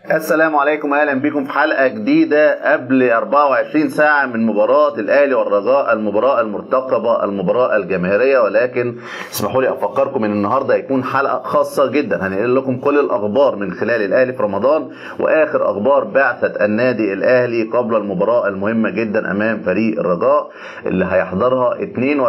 السلام عليكم اهلا بكم في حلقه جديده قبل 24 ساعه من مباراه الاهلي والرجاء المباراه المرتقبه المباراه الجماهيريه ولكن اسمحوا لي افكركم ان النهارده هيكون حلقه خاصه جدا هنقل لكم كل الاخبار من خلال الاهلي في رمضان واخر اخبار بعثه النادي الاهلي قبل المباراه المهمه جدا امام فريق الرجاء اللي هيحضرها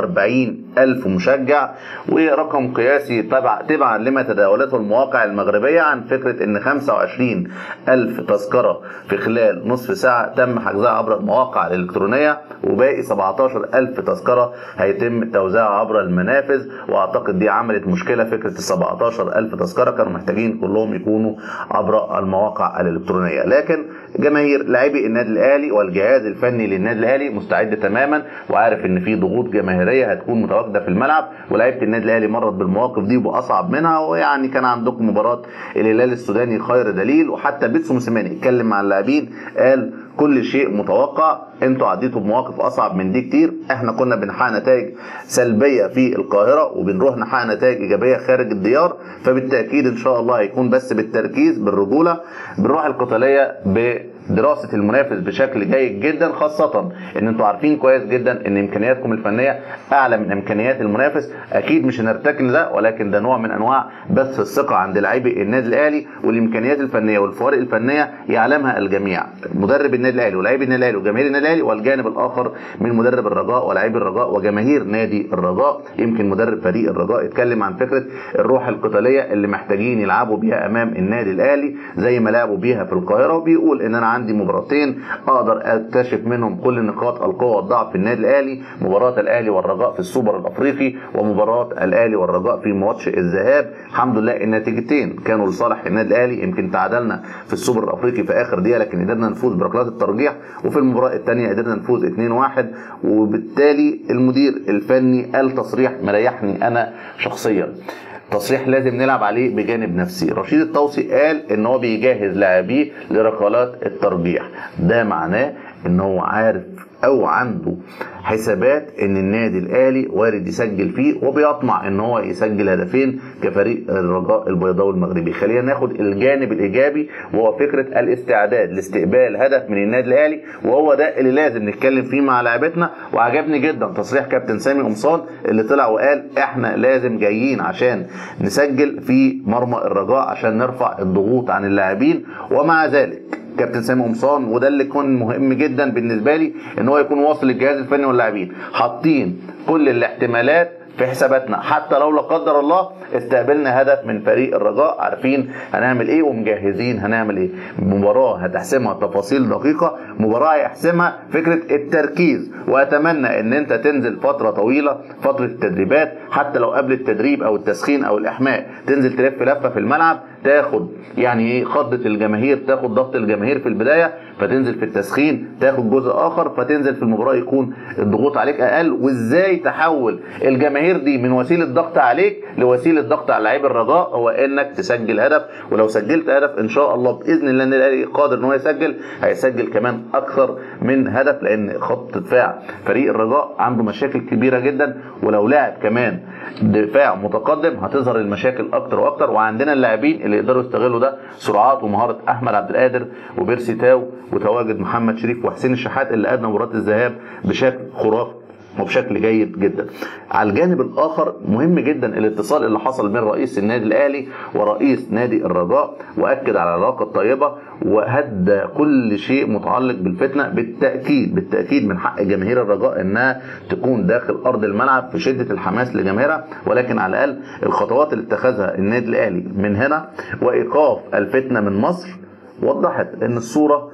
42 الف مشجع ورقم قياسي تبع تبعا لما تداولته المواقع المغربيه عن فكره ان 25 ألف تذكرة في خلال نصف ساعة تم حجزها عبر المواقع الإلكترونية وباقي 17 ألف تذكرة هيتم توزيعها عبر المنافذ وأعتقد دي عملت مشكلة فكرة ال 17 ألف تذكرة كانوا محتاجين كلهم يكونوا عبر المواقع الإلكترونية لكن جماهير لاعبي النادي الأهلي والجهاز الفني للنادي الأهلي مستعد تماما وعارف إن في ضغوط جماهيرية هتكون متواجدة في الملعب ولاعيبة النادي الأهلي مرت بالمواقف دي وأصعب منها ويعني كان عندكم مباراة الهلال السوداني خير دليل وحتى بيتسو موسيماني اتكلم مع اللاعبين قال كل شيء متوقع انتوا عديتوا بمواقف اصعب من دي كتير احنا كنا بنحقق نتائج سلبيه في القاهره وبنروح نحقق نتائج ايجابيه خارج الديار فبالتاكيد ان شاء الله هيكون بس بالتركيز بالرجوله بالروح القتاليه بدراسه المنافس بشكل جيد جدا خاصه ان انتوا عارفين كويس جدا ان امكانياتكم الفنيه اعلى من امكانيات المنافس اكيد مش هنرتكن ده ولكن ده نوع من انواع بث الثقه عند لاعبي النادي الاهلي والامكانيات الفنيه والفوارق الفنيه يعلمها الجميع مدرب النادي الاهلي ولاعبي النادي الاهلي وجماهير النادي الاهلي والجانب الاخر من مدرب الرجاء ولاعبي الرجاء وجماهير نادي الرجاء يمكن مدرب فريق الرجاء اتكلم عن فكره الروح القتاليه اللي محتاجين يلعبوا بيها امام النادي الاهلي زي ما لعبوا بيها في القاهره وبيقول ان انا عندي مباراتين اقدر اكتشف منهم كل نقاط القوه والضعف في النادي الاهلي مباراه الاهلي والرجاء في السوبر الافريقي ومباراه الاهلي والرجاء في ماتش الذهاب الحمد لله النتيجتين كانوا لصالح النادي الاهلي يمكن تعادلنا في السوبر الافريقي في اخر دقيقه لكن قدرنا نفوز بركلات الترجيح وفي المباراه الثانيه قدرنا نفوز 2-1 وبالتالي المدير الفني قال تصريح مريحني انا شخصيا تصريح لازم نلعب عليه بجانب نفسي رشيد الطوسي قال ان هو بيجهز لاعبيه لركلات الترجيح ده معناه ان هو عارف او عنده حسابات ان النادي الاهلي وارد يسجل فيه وبيطمع ان هو يسجل هدفين كفريق الرجاء البيضاوي المغربي خلينا ناخد الجانب الايجابي وهو فكره الاستعداد لاستقبال هدف من النادي الاهلي وهو ده اللي لازم نتكلم فيه مع لاعبتنا وعجبني جدا تصريح كابتن سامي قمصان اللي طلع وقال احنا لازم جايين عشان نسجل في مرمى الرجاء عشان نرفع الضغوط عن اللاعبين ومع ذلك كابتن سامي قمصان وده اللي كان مهم جدا بالنسبه لي ان هو يكون واصل للجهاز الفني واللاعبين حاطين كل الاحتمالات في حساباتنا حتى لو لا قدر الله استقبلنا هدف من فريق الرجاء عارفين هنعمل ايه ومجهزين هنعمل ايه مباراه هتحسمها تفاصيل دقيقه مباراه هيحسمها فكره التركيز واتمنى ان انت تنزل فتره طويله فتره التدريبات حتى لو قبل التدريب او التسخين او الاحماء تنزل تلف لفه في الملعب تاخد يعني ايه خضه الجماهير تاخد ضغط الجماهير في البدايه فتنزل في التسخين تاخد جزء اخر فتنزل في المباراه يكون الضغوط عليك اقل وازاي تحول الجماهير دي من وسيله ضغط عليك لوسيله ضغط على لعيب الرجاء هو انك تسجل هدف ولو سجلت هدف ان شاء الله باذن الله النادي الاهلي قادر ان هو يسجل هيسجل كمان اكثر من هدف لان خط دفاع فريق الرجاء عنده مشاكل كبيره جدا ولو لعب كمان دفاع متقدم هتظهر المشاكل اكتر واكتر وعندنا اللاعبين اللي يقدروا يستغلوا ده سرعات ومهاره احمد عبد القادر وبيرسي تاو وتواجد محمد شريف وحسين الشحات اللي ادى مباراه الذهاب بشكل خرافي وبشكل جيد جدا. على الجانب الاخر مهم جدا الاتصال اللي حصل بين رئيس النادي الاهلي ورئيس نادي الرجاء واكد على العلاقه الطيبه وهدى كل شيء متعلق بالفتنه بالتاكيد بالتاكيد من حق جماهير الرجاء انها تكون داخل ارض الملعب في شده الحماس لجماهيرها ولكن على الاقل الخطوات اللي اتخذها النادي الاهلي من هنا وايقاف الفتنه من مصر وضحت ان الصوره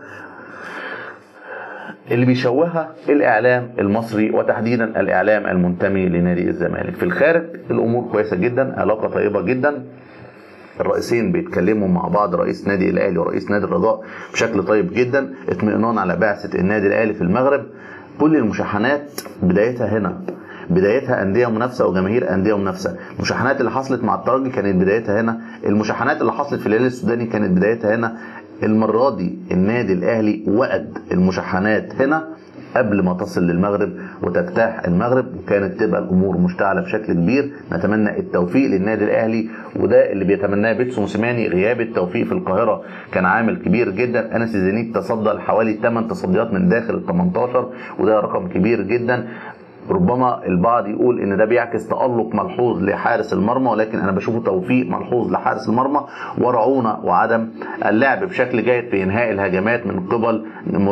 اللي بيشوهها الاعلام المصري وتحديدا الاعلام المنتمي لنادي الزمالك في الخارج الامور كويسه جدا علاقه طيبه جدا الرئيسين بيتكلموا مع بعض رئيس نادي الاهلي ورئيس نادي الرجاء بشكل طيب جدا اطمئنان على بعثه النادي الاهلي في المغرب كل المشاحنات بدايتها هنا بدايتها انديه منافسه وجماهير انديه منافسه المشاحنات اللي حصلت مع الترجي كانت بدايتها هنا المشاحنات اللي حصلت في الهلال السوداني كانت بدايتها هنا المره دي النادي الاهلي وقد المشاحنات هنا قبل ما تصل للمغرب وتجتاح المغرب وكانت تبقى الامور مشتعله بشكل كبير نتمنى التوفيق للنادي الاهلي وده اللي بيتمناه بيتسو موسيماني غياب التوفيق في القاهره كان عامل كبير جدا انس زينيك تصدى لحوالي 8 تصديات من داخل ال 18 وده رقم كبير جدا ربما البعض يقول ان ده بيعكس تألق ملحوظ لحارس المرمى ولكن انا بشوفه توفيق ملحوظ لحارس المرمى ورعونه وعدم اللعب بشكل جيد في انهاء الهجمات من قبل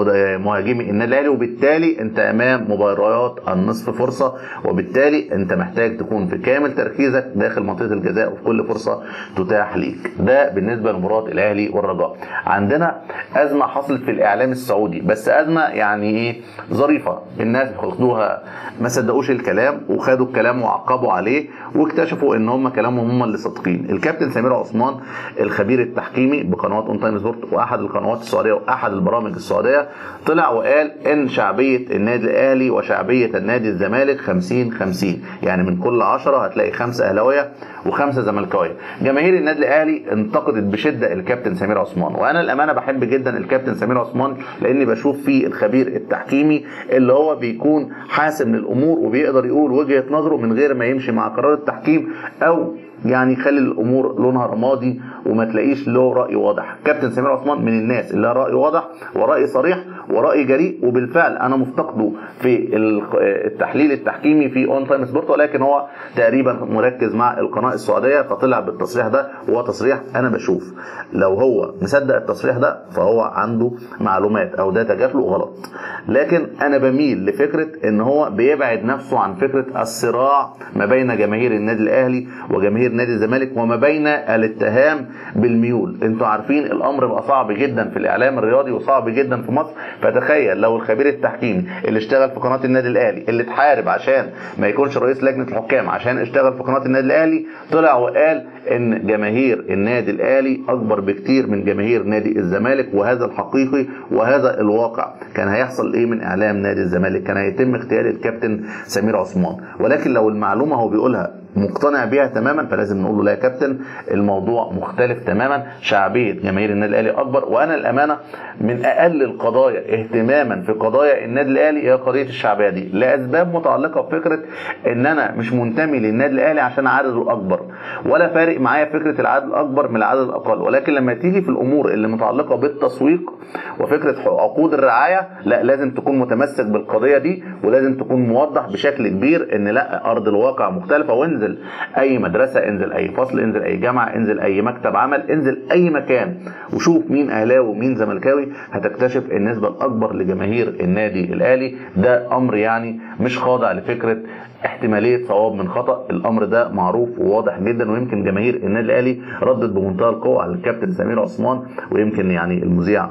مهاجمي النادي الاهلي وبالتالي انت امام مباريات النصف فرصه وبالتالي انت محتاج تكون في كامل تركيزك داخل منطقه الجزاء وفي كل فرصه تتاح ليك ده بالنسبه لمباراه الاهلي والرجاء عندنا ازمه حصلت في الاعلام السعودي بس ازمه يعني ايه ظريفه الناس خدوها ما صدقوش الكلام وخدوا الكلام وعقبوا عليه واكتشفوا ان هم كلامهم هم اللي صادقين الكابتن سمير عثمان الخبير التحكيمي بقنوات اون تايم سبورت واحد القنوات السعوديه واحد البرامج السعوديه طلع وقال ان شعبيه النادي الاهلي وشعبيه النادي الزمالك 50 50 يعني من كل 10 هتلاقي خمسه اهلاويه وخمسه زملكاويه جماهير النادي الاهلي انتقدت بشده الكابتن سمير عثمان وانا الامانه بحب جدا الكابتن سمير عثمان لاني بشوف فيه الخبير التحكيمي اللي هو بيكون حاسم للامور وبيقدر يقول وجهه نظره من غير ما يمشي مع قرار التحكيم او يعني يخلي الامور لونها رمادي وما تلاقيش له راي واضح كابتن سمير عثمان من الناس اللي راي واضح وراي صريح وراي جريء وبالفعل انا مفتقده في التحليل التحكيمي في اون تايم سبورت ولكن هو تقريبا مركز مع القناه السعوديه فطلع بالتصريح ده وهو تصريح انا بشوف لو هو مصدق التصريح ده فهو عنده معلومات او داتا جات له غلط لكن انا بميل لفكره ان هو بيبعد نفسه عن فكره الصراع ما بين جماهير النادي الاهلي وجماهير نادي الزمالك وما بين الاتهام بالميول انتوا عارفين الامر بقى صعب جدا في الاعلام الرياضي وصعب جدا في مصر فتخيل لو الخبير التحكيمي اللي اشتغل في قناه النادي الاهلي اللي اتحارب عشان ما يكونش رئيس لجنه الحكام عشان اشتغل في قناه النادي الاهلي طلع وقال ان جماهير النادي الاهلي اكبر بكتير من جماهير نادي الزمالك وهذا الحقيقي وهذا الواقع كان هيحصل ايه من اعلام نادي الزمالك كان هيتم اغتيال الكابتن سمير عثمان ولكن لو المعلومه هو بيقولها مقتنع بيها تماما فلازم نقول له لا يا كابتن الموضوع مختلف تماما شعبيه جماهير النادي الاهلي اكبر وانا الامانه من اقل القضايا اهتماما في قضايا النادي الاهلي هي قضيه الشعبيه دي لاسباب متعلقه بفكره ان انا مش منتمي للنادي الاهلي عشان عدده اكبر ولا فارق معايا فكره العدد الاكبر من العدد الاقل ولكن لما تيجي في الامور اللي متعلقه بالتسويق وفكره عقود الرعايه لا لازم تكون متمسك بالقضيه دي ولازم تكون موضح بشكل كبير ان لا ارض الواقع مختلفه وانزل اي مدرسه انزل اي فصل انزل اي جامعه انزل اي مكتب عمل انزل اي مكان وشوف مين اهلاوي ومين زملكاوي هتكتشف النسبه الاكبر لجماهير النادي الاهلي ده امر يعني مش خاضع لفكره احتماليه صواب من خطا الامر ده معروف وواضح جدا ويمكن جماهير النادي الاهلي ردت بمنتهى القوه على الكابتن سمير عثمان ويمكن يعني المذيع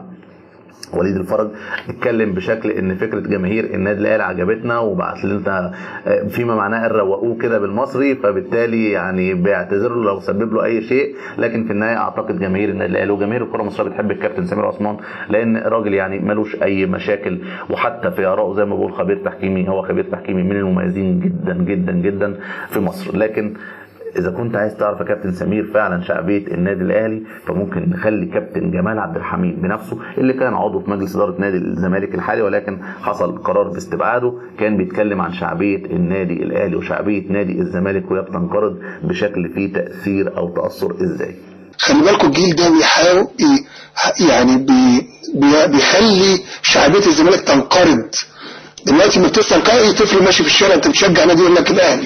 وليد الفرج اتكلم بشكل ان فكره جماهير النادي الاهلي عجبتنا وبعت لنا فيما معناه روقوه كده بالمصري فبالتالي يعني بيعتذر له لو سبب له اي شيء لكن في النهايه اعتقد جماهير النادي الاهلي وجماهير الكره المصريه بتحب الكابتن سمير عثمان لان راجل يعني ملوش اي مشاكل وحتى في ارائه زي ما بقول خبير تحكيمي هو خبير تحكيمي من المميزين جدا جدا جدا في مصر لكن اذا كنت عايز تعرف يا كابتن سمير فعلا شعبيه النادي الاهلي فممكن نخلي كابتن جمال عبد الحميد بنفسه اللي كان عضو في مجلس اداره نادي الزمالك الحالي ولكن حصل قرار باستبعاده كان بيتكلم عن شعبيه النادي الاهلي وشعبيه نادي الزمالك وهي بتنقرض بشكل فيه تاثير او تاثر ازاي خلي بالكم الجيل ده بيحاول يعني بي بي بيخلي شعبيه الزمالك تنقرض دلوقتي ما بتسال اي طفل ماشي في الشارع انت بتشجع نادي يقول لك الاهلي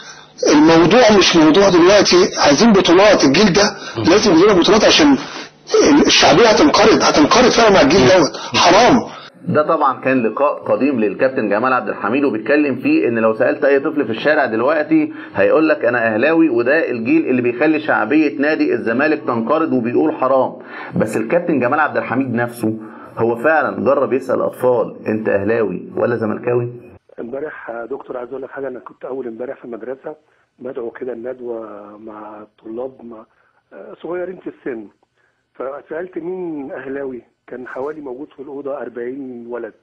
الموضوع مش موضوع دلوقتي عايزين بطولات الجيل ده لازم يجينا بطولات عشان الشعبيه هتنقرض هتنقرض فعلا مع الجيل دوت حرام ده طبعا كان لقاء قديم للكابتن جمال عبد الحميد وبيتكلم فيه ان لو سالت اي طفل في الشارع دلوقتي هيقول لك انا اهلاوي وده الجيل اللي بيخلي شعبيه نادي الزمالك تنقرض وبيقول حرام بس الكابتن جمال عبد الحميد نفسه هو فعلا جرب يسال اطفال انت اهلاوي ولا زملكاوي امبارح دكتور عايز اقول لك حاجه انا كنت اول امبارح في المدرسه بدعو كده الندوه مع طلاب مع صغيرين في السن فسالت مين اهلاوي كان حوالي موجود في الاوضه 40 ولد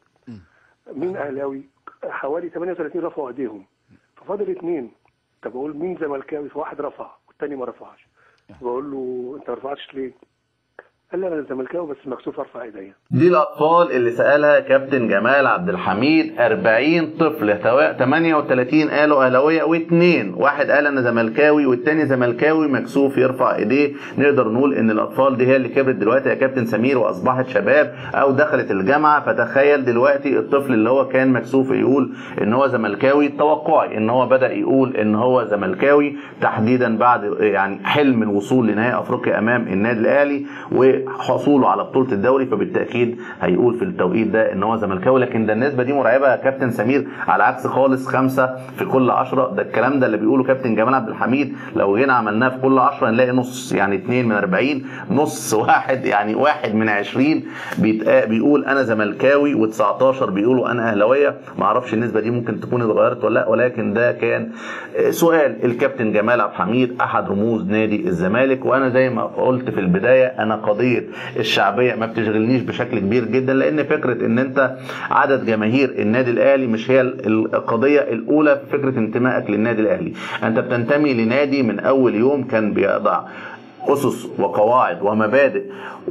مين اهلاوي حوالي 38 رفعوا ايديهم ففاضل اثنين طب بقول مين زملكاوي فواحد رفع والتاني ما رفعش بقول له انت ما رفعتش ليه قال لي انا زملكاوي بس مكسوف ارفع ايديا دي الاطفال اللي سالها كابتن جمال عبد الحميد 40 طفل 38 قالوا اهلاويه واثنين واحد قال انا زملكاوي والتاني زملكاوي مكسوف يرفع ايديه نقدر نقول ان الاطفال دي هي اللي كبرت دلوقتي يا كابتن سمير واصبحت شباب او دخلت الجامعه فتخيل دلوقتي الطفل اللي هو كان مكسوف يقول ان هو زملكاوي توقعي ان هو بدا يقول ان هو زملكاوي تحديدا بعد يعني حلم الوصول لنهائي افريقيا امام النادي الاهلي وحصوله على بطوله الدوري فبالتاكيد هيقول في التوقيت ده ان هو زملكاوي لكن ده النسبه دي مرعبه يا كابتن سمير على عكس خالص خمسه في كل عشرة ده الكلام ده اللي بيقوله كابتن جمال عبد الحميد لو جينا عملناه في كل عشرة نلاقي نص يعني اتنين من 40 نص واحد يعني واحد من 20 بيتقا- بيقول انا زملكاوي و19 بيقولوا انا اهلاويه ما اعرفش النسبه دي ممكن تكون اتغيرت ولا لا ولكن ده كان آه، سؤال الكابتن جمال عبد الحميد احد رموز نادي الزمالك وانا زي ما قلت في البدايه انا قضيه الشعبيه ما بتشغلنيش بشكل كبير جدا لان فكره ان انت عدد جماهير النادي الاهلي مش هي ال- القضيه الاولى في فكره انتمائك للنادي الاهلي انت بتنتمي لنادي من اول يوم كان بيضع أسس وقواعد ومبادئ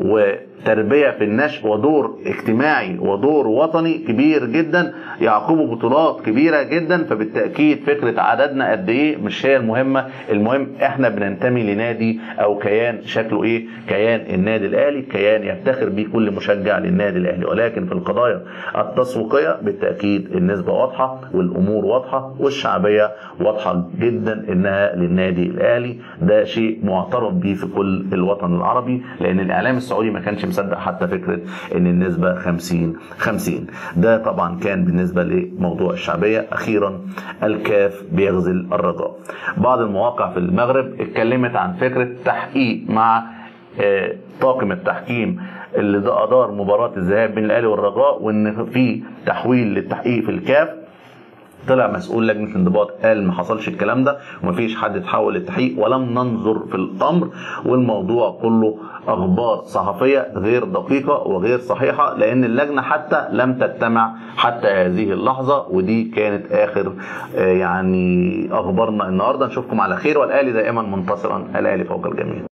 وتربية في النشء ودور اجتماعي ودور وطني كبير جدا يعقبه بطولات كبيرة جدا فبالتأكيد فكرة عددنا قد إيه مش هي المهمة المهم إحنا بننتمي لنادي أو كيان شكله إيه كيان النادي الأهلي كيان يفتخر به كل مشجع للنادي الأهلي ولكن في القضايا التسويقية بالتأكيد النسبة واضحة والأمور واضحة والشعبية واضحة جدا إنها للنادي الأهلي ده شيء معترف به في كل الوطن العربي لأن الإعلام السعودي ما كانش مصدق حتى فكرة إن النسبة 50 50 ده طبعا كان بالنسبة لموضوع الشعبية أخيرا الكاف بيغزل الرجاء بعض المواقع في المغرب اتكلمت عن فكرة تحقيق مع آه، طاقم التحكيم اللي ده ادار مباراه الذهاب بين الاهلي والرجاء وان في تحويل للتحقيق في الكاف طلع مسؤول لجنه الانضباط قال ما حصلش الكلام ده ومفيش حد اتحول للتحقيق ولم ننظر في الامر والموضوع كله اخبار صحفيه غير دقيقه وغير صحيحه لان اللجنه حتى لم تجتمع حتى هذه اللحظه ودي كانت اخر آه، يعني اخبارنا النهارده نشوفكم على خير والاهلي دائما منتصرا الاهلي فوق الجميع